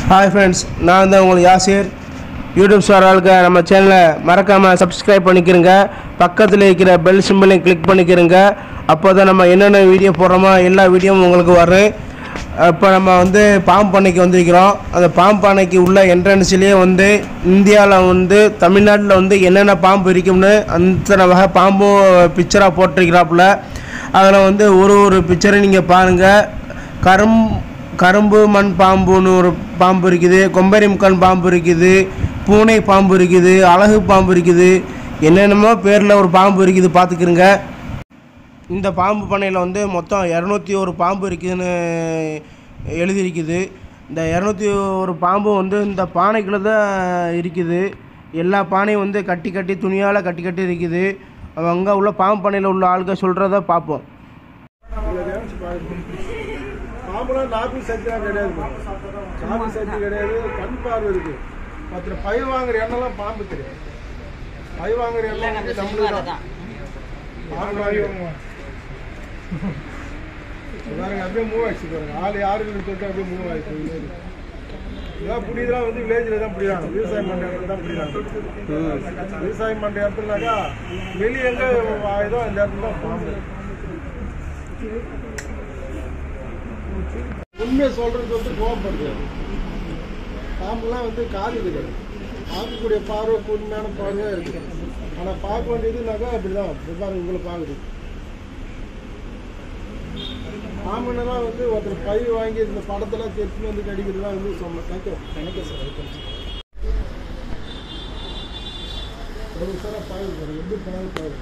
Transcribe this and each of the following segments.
Hi friends நான் தான் உங்களுக்கு யாசிர் யூடியூப் ஸ்டாராளுக்கு நம்ம சேனலை மறக்காமல் சப்ஸ்கிரைப் பண்ணிக்கிறங்க பக்கத்தில் இருக்கிற பெல் சிம்பிளையும் கிளிக் பண்ணிக்கிறங்க அப்போ தான் நம்ம என்னென்ன வீடியோ போடுறோமோ எல்லா வீடியோவும் உங்களுக்கு வரும் இப்போ நம்ம வந்து பாம்பு பண்ணைக்கு வந்திருக்கிறோம் அந்த பாம்பு பண்ணைக்கு உள்ள என்ட்ரன்ஸ்லேயே வந்து இந்தியாவில் வந்து தமிழ்நாட்டில் வந்து என்னென்ன பாம்பு இருக்கும்னு அத்தனை வகை பாம்பும் பிக்சராக போட்டிருக்கிறாப்புல அதில் வந்து ஒரு ஒரு பிக்சரை நீங்கள் பாருங்கள் கரும் கரும்பு மண் பாம்புன்னு ஒரு பாம்பு இருக்குது கொம்பரி முக்கன் பாம்பு இருக்குது பூனை பாம்பு இருக்குது அழகு பாம்பு இருக்குது என்னென்னமோ பேரில் ஒரு பாம்பு இருக்குது பார்த்துக்கிறங்க இந்த பாம்பு பண்ணையில் வந்து மொத்தம் இரநூத்தி ஒரு பாம்பு இருக்குதுன்னு எழுதியிருக்குது இந்த இரநூத்தி ஒரு பாம்பு வந்து இந்த பானைக்குள்ளே தான் இருக்குது எல்லா பானையும் வந்து கட்டி கட்டி துணியால் கட்டி கட்டி இருக்குது அங்கே உள்ள பாம்பு பண்ணையில் உள்ள ஆளுங்க சொல்கிறத பார்ப்போம் பாம்புலாம் நாக்கு சக்திலாம் கிடையாது நாக்கு சக்தி கிடையாது கண் பார்வை இருக்கு மற்ற பை வாங்குற எண்ணெல்லாம் பாம்பு கிடையாது பை வாங்குற எண்ணெய் வந்து நம்மளுக்கு தான் பாம்பு வாங்கி பாருங்க அப்படியே மூவ் ஆயிடுச்சு பாருங்க ஆள் யாருக்கு தொட்டு அப்படியே மூவ் ஆயிடுச்சு இதெல்லாம் புடிதெல்லாம் வந்து வில்லேஜில் தான் பிடிக்கிறாங்க விவசாயம் பண்ணுற இடத்துல தான் பிடிக்கிறாங்க விவசாயம் பண்ணுற இடத்துலனாக்கா வெளியே எங்கே ஆயுதோ அந்த இடத்துல தான் பாம்பு உண்மையை சொல்றது வந்து கோவப்படுது பாம்புலாம் வந்து காது கிடையாது பார்க்கக்கூடிய பார்வை கூர்மையான பார்வையாக இருக்கு ஆனால் பார்க்க வேண்டியதுனாக்கா அப்படிதான் இப்ப பாருங்க உங்களை பார்க்குது பாம்புனெல்லாம் வந்து ஒருத்தர் பை வாங்கி இந்த படத்தெல்லாம் தெரிச்சுன்னு வந்து கடிக்கிறதுலாம் வந்து சொன்ன நினைக்கிறேன் நினைக்க சார் ஒரு சாராக பாருங்க எப்படி பண்ணாலும் பாருங்க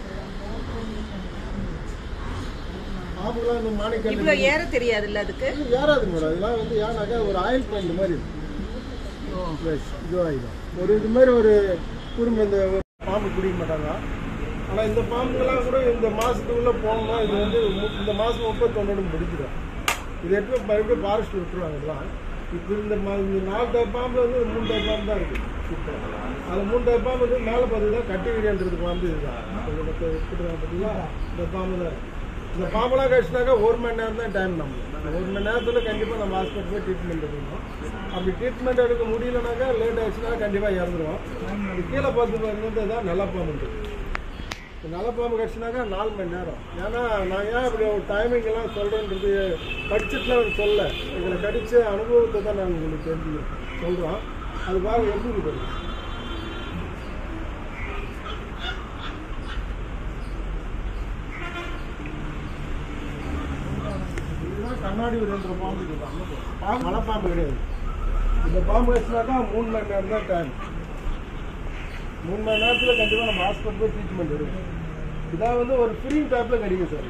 பாம்புலாம் இந்த மாணிக்கல் இவ்வளவு ஏற தெரியாதுல்ல அதுக்கு இது ஏறாது மேடம் இதெல்லாம் வந்து ஏன்னாக்கா ஒரு ஆயில் பெயிண்ட் மாதிரி இருக்கு Yes, இதுவாகிடும் ஒரு இது மாதிரி ஒரு குறும்பு இந்த ஒரு பாம்பு பிடிக்க மாட்டாங்க ஆனால் இந்த பாம்புங்கெல்லாம் கூட இந்த மாதத்துக்குள்ளே போனோம்னா இது வந்து மு- இந்த மாதம் முப்பத்தொன்னோடு முடிஞ்சிடும் இது எடுத்து மறுபடியும் ஃபாரஸ்ட் விட்டுருவாங்க இதெல்லாம் இப்போ இந்த மா இந்த நாலு டைப் பாம்பில் வந்து மூணு டைப் பாம்பு தான் இருக்குது இப்போ அது மூணு டைப் பாம்பு வந்து மேலே பார்த்தீங்கன்னா கட்டி விடியன்றது பாம்பு இதுதான் இப்போ இந்த விட்டுருவாங்க பார்த்தீங்களா இந்த பாம்பு தான் இருக்கு. இந்த பாம்பெல்லாம் கழிச்சுனாக்கா ஒரு மணி நேரம் தான் டைம் நம்ம ஒரு மணி நேரத்தில் கண்டிப்பாக நம்ம ஹாஸ்பிட்டல் போய் ட்ரீட்மெண்ட் எடுக்கணும் அப்படி ட்ரீட்மெண்ட் எடுக்க முடியலனாக்கா லேட் ஆயிடுச்சுன்னா கண்டிப்பாக இறந்துருவோம் இது கீழே பார்த்து பாருங்க தான் நல்ல பாம்பு இந்த நல்ல பாம்பு கடிச்சுனாக்கா நாலு மணி நேரம் ஏன்னா நான் ஏன் இப்படி ஒரு டைமிங் எல்லாம் சொல்கிறேன்றது படிச்சுட்டுலாம் எனக்கு சொல்ல இதில் கடிச்ச அனுபவத்தை தான் நான் உங்களுக்கு தெரிஞ்சு சொல்கிறோம் அது பாருங்க எப்படி இருக்கு பாருங்க. இதுதான் கண்ணாடி விடுன்ற பாம்பு இதுதான் பாம்பு மலை பாம்பு கிடையாது இந்த பாம்பு வச்சுனாக்கா மூணு மணி நேரம் தான் டைம் மூணு மணி நேரத்தில் கண்டிப்பாக நம்ம ஹாஸ்பிட்டல் போய் ட்ரீட்மெண்ட் எடுக்கணும் இதான் வந்து ஒரு ஃப்ரீ டைப்பில் கிடைக்கும் சார்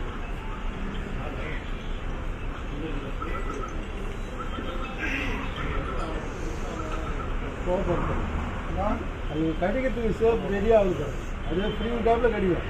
கோபப்படுத்தும் அது கடிக்கிறதுக்கு சேஃப் ரெடி ஆகுது சார் அதே ஃப்ரீ டைப்பில் கடிக்கும்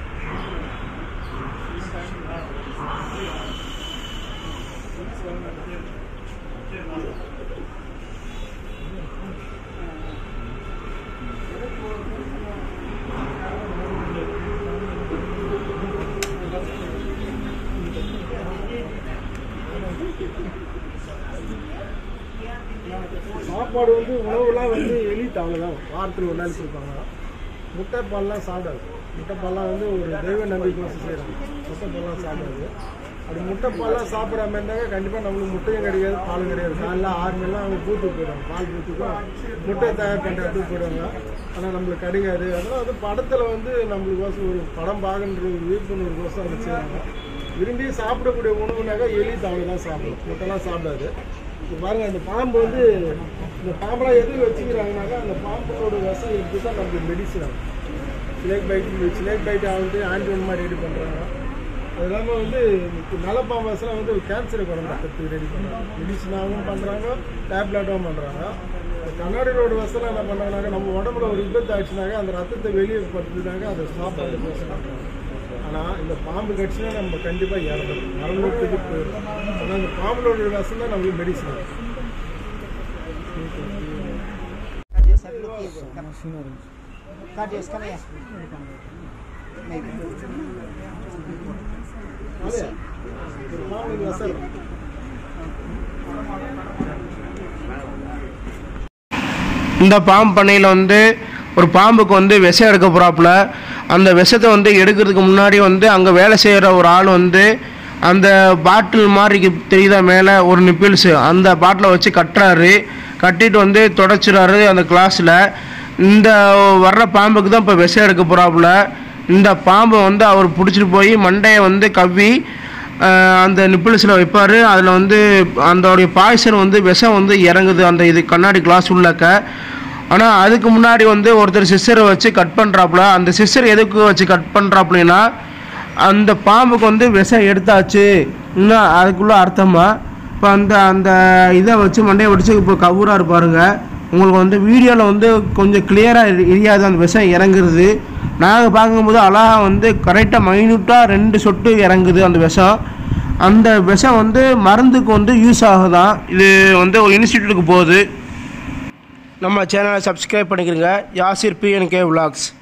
சாப்பாடு வந்து உணவுலாம் வந்து எலிட் அவ்வளோதான் வாரத்தில் ஒரு நாள் கொடுப்பாங்க முட்டை பால்லாம் சாப்பிடாது முட்டை பால்லாம் வந்து ஒரு தெய்வ நம்பிக்கை வச்சு செய்கிறாங்க முட்டை பால்லாம் சாப்பிடாது அப்படி முட்டை பால்லாம் சாப்பிடாம இருந்தாங்க கண்டிப்பாக நம்மளுக்கு முட்டையும் கிடையாது பாலும் கிடையாது காலைல ஆறு மணிலாம் அவங்க பூத்துக்கு போயிடுவாங்க பால் பூத்துக்கும் முட்டை தயார் பண்ணுற இடத்துக்கு போயிடுவாங்க ஆனால் நம்மளுக்கு கிடைக்காது அதெல்லாம் வந்து படத்தில் வந்து நம்மளுக்கு கோசம் ஒரு படம் பார்க்கன்ற ஒரு விழிப்புணர்வு கோசம் அவங்க செய்கிறாங்க விரும்பி சாப்பிடக்கூடிய உணவுனாக்கா எலி தவளை தான் சாப்பிடும் முட்டைலாம் சாப்பிடாது இப்போ பாருங்க இந்த பாம்பு வந்து இந்த பாம்பெல்லாம் எதுக்கு வச்சுக்கிறாங்கனாக்கா அந்த பாம்போட விஷம் எடுத்து தான் நமக்கு மெடிசன் ஆகும் ஸ்னேக் பைட் ஸ்னேக் பைட் ஆகுது ஆன்டிவன் மாதிரி ரெடி பண்ணுறாங்க அது இல்லாமல் வந்து இப்போ நல்ல பாம்பு விஷம்லாம் வந்து கேன்சரை குணப்படுத்துறதுக்கு ரெடி பண்ணுறாங்க மெடிசனாகவும் பண்ணுறாங்க டேப்லெட்டாகவும் பண்ணுறாங்க கண்ணாடி ரோடு விஷம்லாம் என்ன பண்ணுறாங்கனாக்கா நம்ம உடம்புல ஒரு விபத்து ஆயிடுச்சுனாக்கா அந்த ரத்தத்தை வெளியே படுத்துனாக்கா அதை ஸ்டாப் பண்ணுறது ஆனால் இந்த பாம்பு கடிச்சுனா நம்ம கண்டிப்பாக இறந்துடும் மரணத்துக்கு போயிடும் ஆனால் இந்த பாம்புலோட விஷம் தான் நம்மளுக்கு medicine Cardias, come here. Maybe. அதே ஒரு பாம்பு விஷம் இந்த பாம்பு பண்ணையில் வந்து ஒரு பாம்புக்கு வந்து விஷம் எடுக்க போகிறாப்புல அந்த விஷத்தை வந்து எடுக்கிறதுக்கு முன்னாடி வந்து அங்கே வேலை செய்கிற ஒரு ஆள் வந்து அந்த பாட்டில் மாதிரி இருக்கு- தெரியுதா மேலே ஒரு நிப்பிள்ஸு அந்த பாட்டிலை வச்சு கட்டுறாரு கட்டிட்டு வந்து தொடச்சிறாரு அந்த கிளாஸில் இந்த வர்ற பாம்புக்கு தான் இப்போ விஷம் எடுக்க போகிறாப்புல இந்த பாம்பை வந்து அவர் பிடிச்சிட்டு போய் மண்டையை வந்து கவ்வி ஆஹ், அந்த நிப்பிள்ஸில் வைப்பார் அதில் வந்து அதோடைய பாய்சன் வந்து விஷம் வந்து இறங்குது அந்த இது கண்ணாடி கிளாஸ் உள்ளக்க ஆனால் அதுக்கு முன்னாடி வந்து ஒருத்தர் சிஸ்டரை வச்சு கட் பண்ணுறாப்புல அந்த சிஸ்டர் எதுக்கு வச்சு கட் பண்ணுறாப்புலனா அந்த பாம்புக்கு வந்து விஷம் எடுத்தாச்சு இன்னும் அதுக்குள்ள அர்த்தமா இப்போ அந்த அந்த இதை வச்சு மண்டையை வச்சு இப்போ கவுரா இருப்பாருங்க உங்களுக்கு வந்து வீடியோவில் வந்து கொஞ்சம் கிளியராக எரியாது அந்த விஷம் இறங்குறது நாங்கள் பார்க்கும்போது அழகா வந்து கரெக்டாக மைன்யூட்டாக ரெண்டு சொட்டு இறங்குது அந்த விஷம் அந்த விஷம் வந்து மருந்துக்கு வந்து யூஸ் ஆகுதான் இது வந்து ஒரு இன்ஸ்டியூட்டுக்கு போகுது நம்ம சேனலை சப்ஸ்கிரைப் பண்ணிக்கிறங்க யாசிர் பிஎன்கே விலாக்ஸ்